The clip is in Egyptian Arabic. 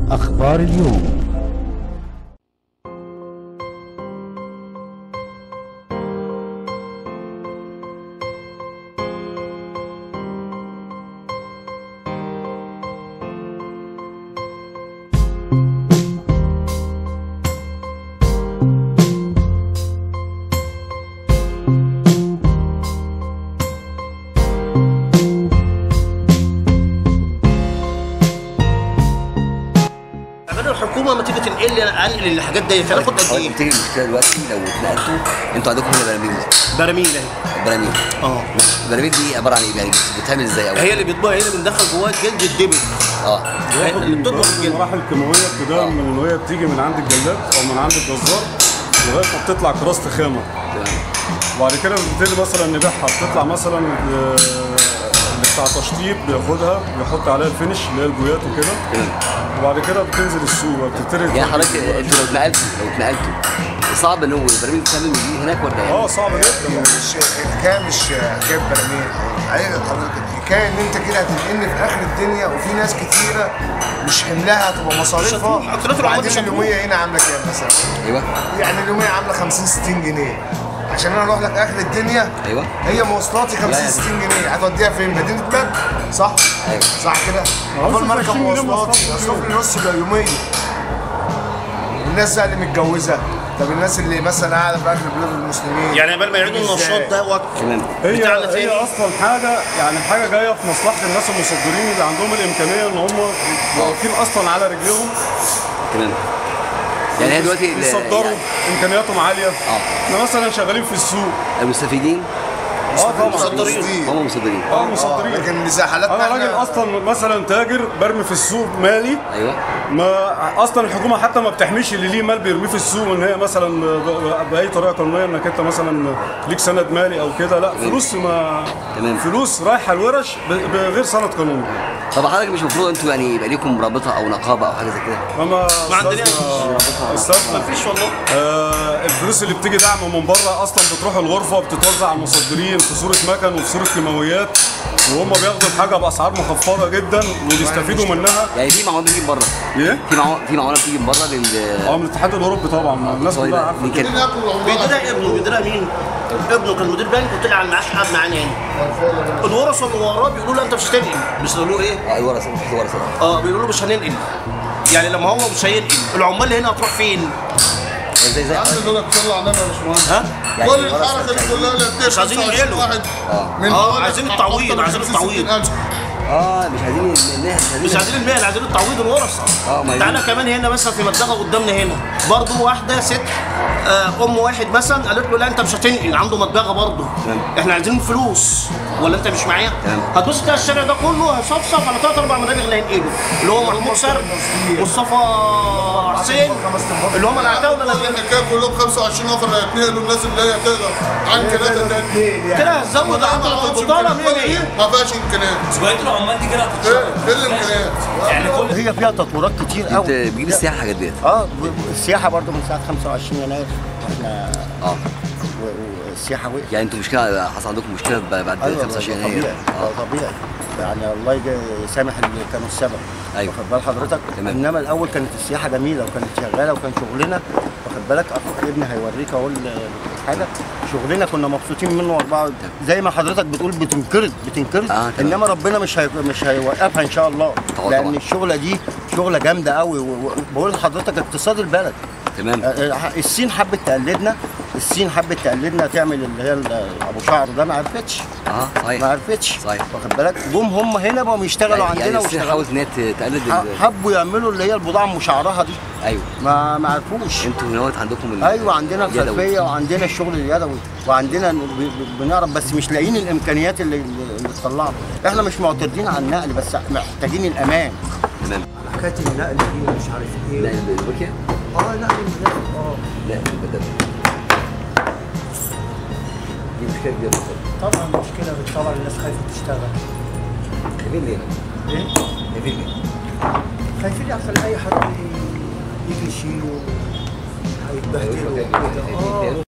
أخبار اليوم غير الحكومه ما تيجي تنقل لي انا انقل الحاجات دي هناخد قد ايه؟ بتيجي المشكله دلوقتي لو اتنقلتوا انتوا عندكم هنا براميل براميل اهي براميل اه البراميل دي عباره عن ايه يعني بتتعمل ازاي او هي اللي بيطبخ هي اللي بندخل جواها جلد الدبل اه هي اللي بتطبخ الجلد المراحل الكيماويه ابتداء من وهي بتيجي من عند الجلاد او من عند الجزار لغايه ما بتطلع كراست خامه تمام وبعد كده بنبتدي مثلا نبيعها بتطلع مثلا آه، اللي بتاع تشطيب بياخدها بيحط عليها الفينش اللي هي البويات وكده تمام وبعد كده بتنزل السوق بتبتدي يعني حضرتك انتوا لو اتنقلتوا لو اتنقلتوا صعب ان هو البراميل تتعمل من دي هناك ولا اه يعني؟ صعب جدا مش الحكايه مش حكايه براميل ايوه حضرتك الحكايه ان انت كده هتنقلني في اخر الدنيا وفي ناس كتيره مش حملها هتبقى مصاريفها هتروح- أكترية العمال وبعدين مش هتروح. اليوميه هنا عامله كام مثلا؟ ايوه يعني اليوميه عامله 50 60 جنيه عشان انا اروح لك اخر الدنيا ايوه هي مواصلاتي 50 يعني. 60 جنيه هتوديها فين؟ مدينه بدر صح؟ أيوة. صح كده؟ عقبال ما اركب 20 جنيه مواصلاتي مواصلات اصرف لي نص يوميه الناس بقى اللي متجوزه طب الناس اللي مثلا قاعده في اخر بلاد المسلمين يعني قبل ما يعيدوا النشاط ده وقت تمام هي بتاعنا تاني. هي اصلا حاجه يعني حاجه جايه في مصلحه الناس المصدرين اللي عندهم الامكانيه ان هم واقفين اصلا على رجليهم تمام يعني هي دلوقتي ال- يصدروا يعني امكانياتهم عاليه احنا مثلا شغالين في السوق المستفيدين اه طبعا مصدرين. هم مصدرين اه آه، مصدرين لكن مساحلاتنا انا راجل اصلا مثلا تاجر برمي في السوق مالي ايوه ما اصلا الحكومه حتى ما بتحميش اللي ليه مال بيرميه في السوق ان هي مثلا ب- باي طريقه قانونيه انك انت مثلا ليك سند مالي او كده لا فلوس ما تمام. فلوس رايحه الورش ب- بغير سند قانوني طب حضرتك مش المفروض انتوا يعني يبقى ليكم رابطه او نقابه او حاجه زي كده اما ما عندناش. أستاذنا- استاذنا مفيش والله آه الفلوس اللي بتيجي دعم من بره اصلا بتروح الغرفه بتتوزع على المصدرين في صوره مكن وفي صوره كيماويات وهم بياخدوا الحاجه باسعار مخفضه جدا وبيستفيدوا منها يعني في معونه بتيجي من بره ايه؟ في معونه في معونه بتيجي من بره لل اه من الاتحاد الاوروبي طبعا الناس كلها عارفه من كده بيديرها ابنه بيديرها مين؟ ابنه كان مدير بنك وطلع على المعاش قعد معانا هنا الورثه اللي وراه بيقولوا له انت مش هتنقل بس يقولوا له ايه؟ اه الورثه الورثه اه بيقولوا له مش هننقل يعني لما هو مش هينقل العمال اللي هنا هتروح فين؟ زي زي عايز اقول لك صلى على النبي يا باشمهندس ها؟ يعني كل الورثة الحركه دي كلها اللي بتدفع مش عايزين 25 ينقلوا. واحد من آه، دول عايزين أكتر التعويض، من عايزين 50 التعويض. 60 ألف. اه مش عايزين الناس مش عايزين المال عايزين التعويض الورثه اه، ما هي تعالى دي. كمان هنا مثلا في مدغه قدامنا هنا برضه واحده ست آه، ام واحد مثلا قالت له لا انت مش هتنقل عنده مدغه برضه تمام. احنا عايزين فلوس ولا انت مش معايا؟ تمام. هتبص تلاقي الشارع ده كله هيصفصف على ثلاث اربع مدابغ اللي هينقلوا اللي هو محمود سرد مصطفى حسين اللي هم العتاوله كل اللي الحكايه كلهم 25 نفر هيتنقلوا الناس اللي هي تقدر عن ثلاثه تاني كده هتزود عدد البطاله 100 100 ما فيهاش امكانيات بقيه العمال دي كده ايه هتتشرب إيه الامكانيات يعني كل هي فيها تطويرات كتير انت قوي بتجيب السياحه حاجات ديت اه ب- السياحه برضو من ساعه 25 يناير احنا اه و- والسياحه وقفت يعني انتوا مشكله حصل عندكم مشكله ب- بعد ايوه 25 ده يناير طبيعي اه ده طبيعي يعني الله يجي- يسامح اللي كانوا السبب أيوة. واخد بال حضرتك تمام. انما الاول كانت السياحه جميله وكانت شغاله وكان شغلنا واخد بالك اخوك ابني هيوريك اهو ال- الحاجه شغلنا كنا مبسوطين منه واربعه زي ما حضرتك بتقول بتنقرض بتنقرض آه، تمام. انما ربنا مش هي... مش هيوقفها ان شاء الله طبعا، لان طبعا. الشغله دي شغله جامده قوي وبقول لحضرتك اقتصاد البلد تمام الصين حبت تقلدنا الصين حبت تقلدنا تعمل اللي هي ال- ابو شعر ده ما عرفتش اه صحيح ما عرفتش صحيح. واخد بالك جم هم هنا بقوا يشتغلوا يعني, عندنا يعني الصين واشتغلوا حاولت ان هي ت- تقلد ح- ال- حبوا يعملوا اللي هي البضاعه المشعرها دي ايوه ما ما عرفوش انتوا هنا عندكم ال- ايوه عندنا اليدوي. الخلفيه وعندنا الشغل اليدوي وعندنا ب- ب- بنعرف بس مش لاقيين الامكانيات اللي اللي تطلعنا احنا مش معترضين على النقل بس محتاجين الامان تمام حكايه النقل دي مش عارف لا البركه اه نقل النقل اه لا البدل دي مشكله كبيره جدا طبعا مشكله طبعا الناس خايفه تشتغل خايفين ليه؟ ايه خايفين ليه؟ خايفين يحصل اي حد يجي يشيله هيتبهدلوا خايفين- خايفين- اه خايفين